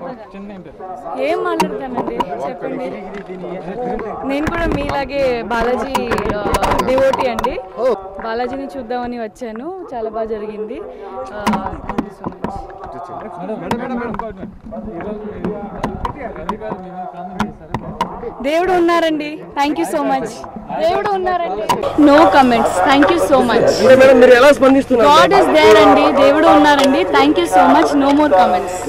ఏం మాట్లాడతానండి చెప్పండి నేను కూడా మీలాగే బాలాజీ డివోటీ అండి బాలాజీని చూద్దామని వచ్చాను చాలా బాగా జరిగింది ఆ, thank you so much. దేవుడు ఉన్నారండి థ్యాంక్ యూ సో మచ్ దేవుడు ఉన్నారండి no comments thank you so much madam మీరు ఎలా స్పందిస్తున్నారు గాడ్ ఇస్ దేర్ అండి దేవుడు ఉన్నారండి thank you so much no more comments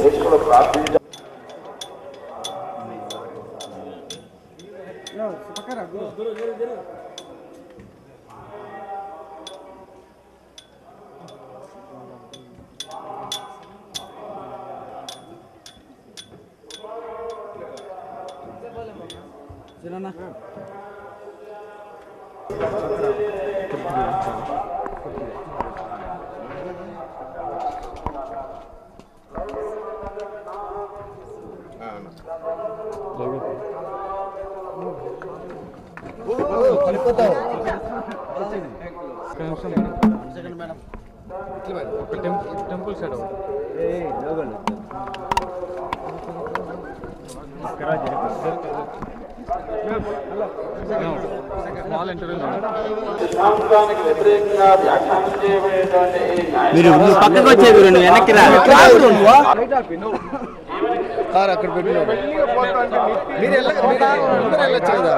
temple side small interview సిద్ధాంతానికి వ్యతిరేకంగా వ్యాఖ్యానం చేయబడేటువంటి ఈ న్యాయ మీరు నువ్వు పక్కకు వచ్చే గురు నువ్వు వెనక్కి రా కారు అక్కడ పెట్టి మీరు వెళ్ళ మీరు అందరూ వెళ్ళొచ్చు కదా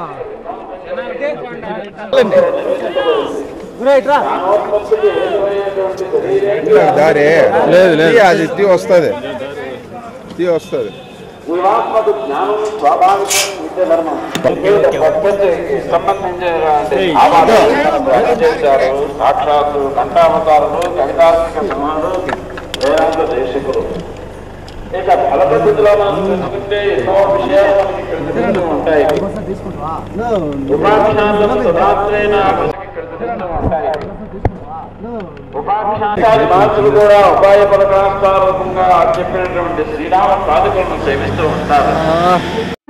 దారి లేదు లేదు అది టీ వస్తుంది టీ వస్తుంది జీవాత్మకు జ్ఞానం స్వాభావికం విద్య ధర్మం పద్ధతికి సంబంధించినటువంటి భావాలను మనకు అందజేశారు సాక్షాత్తు కంఠావతారులు కవితాత్మక సింహాలు వేదాంత దేశకులు ఇక ఫల పద్ధతిలో మనం చూసుకుంటే ఎన్నో విషయాలు మనకి ఇక్కడ తెలుస్తూ ఉంటాయి ఉపాఖ్యానాలను తదాత్రేణ మనకి ఇక్కడ తెలుస్తూ ఉంటాయి ఉపాఖ్యానాలు మహర్షులు కూడా ఉపాయ పరకాస్తారూపంగా చెప్పినటువంటి శ్రీరామ సాధకులను సేవిస్తూ ఉంటారు